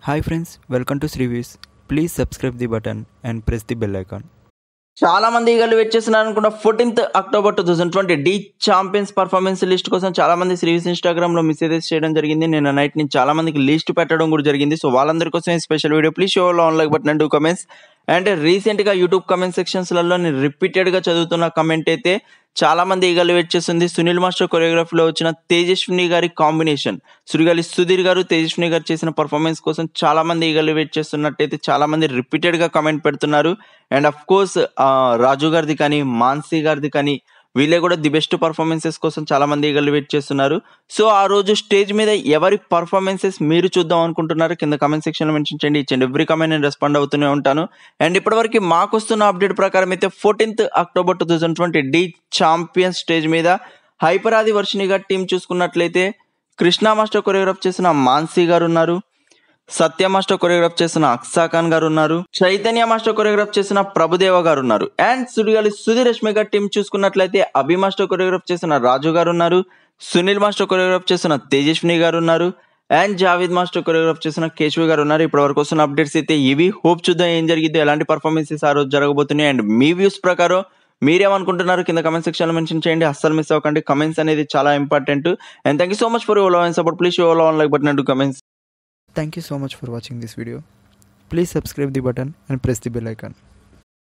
Hi friends, welcome to Srivis. Please subscribe the button and press the bell icon. చాలా మంది ఈగలు wait చేస్తున్నారు అనుకుంటా fourteenth October two thousand twenty the champions performance list కోసం చాలా మంది సిరీస్ ఇన్స్టాగ్రామ్ లో మెసేజెస్ చేయడం జరిగింది నేను నైట్ నుంచి చాలా మందికి లిస్ట్ పెట్టడం కూడా జరిగింది సో వాళ్ళందరి కోసం special video please show on like button and to comments and recent గా యూట్యూబ్ కమెంట్ సెక్షన్స్ లలో నేను రిపీటెడ్ గా చదువుతున్న కమెంట్ అయితే చాలా మంది ఈగలు వెయిట్ చేస్తుంది సునీల్ మాస్టర్ కొరియోగ్రఫీలో వచ్చిన తేజస్విని గారి కాంబినేషన్ సురిగాలి సుధీర్ గారు తేజస్విని గారు చేసిన పర్ఫార్మెన్స్ కోసం చాలా మంది ఈగలు వెయిట్ చేస్తున్నట్టయితే చాలా మంది రిపీటెడ్ గా కమెంట్ పెడుతున్నారు అండ్ అఫ్ కోర్స్ రాజు గారిది కానీ మాన్సీ గారిది కానీ వీళ్ళే కూడా ది బెస్ట్ పర్ఫార్మెన్సెస్ కోసం చాలా మంది ఈగలు వెయిట్ చేస్తున్నారు సో ఆ రోజు స్టేజ్ మీద ఎవరి పర్ఫార్మెన్సెస్ మీరు చూద్దాం అనుకుంటున్నారు కింద కమెంట్ సెక్షన్ లో మెన్షన్ చేయండి ఇచ్చండి ఎవ్రీ కమెంట్ నేను రెస్పాండ్ అవుతూనే ఉంటాను అండ్ ఇప్పటివరకు మాకు వస్తున్న అప్డేట్ ప్రకారం అయితే fourteenth October two thousand twenty the champion stage మీద హైపరాది వర్షినిగా టీం చూసుకున్నట్లయితే కృష్ణా మాస్టర్ కొరియోగ్రాఫ్ చేసిన మాన్సీ గారు ఉన్నారు సత్య మాస్టర్ కొరియోగ్రాఫ్ చేసిన అక్సా ఖాన్ గారు ఉన్నారు చైతన్య మాస్టర్ కొరియోగ్రాఫ్ చేసిన ప్రభుదేవ గారు ఉన్నారు అండ్ సుడిగాలి సుధీర్ రష్మి గారి టీం చూసుకున్నట్లయితే అభి మాస్టర్ కొరియోగ్రాఫ్ చేసిన రాజు గారు ఉన్నారు సునీల్ మాస్టర్ కొరియోగ్రాఫ్ చేసిన తేజస్విని గారు ఉన్నారు అండ్ జావేద్ మాస్టర్ కొరియోగ్రాఫ్ చేసిన కేశవ్ గారు ఉన్నారు ఇప్పటి వరకు వస్తున్న అప్డేట్స్ అయితే ఇవి హోప్ చూద్దాం ఏం జరిగింది ఎలాంటి పర్ఫార్మెన్సెస్ ఆ రోజు జరగబోతున్నాయి అండ్ మీ వ్యూస్ ప్రకారం మీరేమనుకుంటున్నారు కింద కమెంట్ సెక్షన్ లో మెన్షన్ చేయండి అస్సలు మిస్ అవ్వకండి కమెంట్స్ అనేది చాలా important and thank you so much for your love and support please your love like button and comments Thank you so much for watching this video. Please subscribe the button and press the bell icon.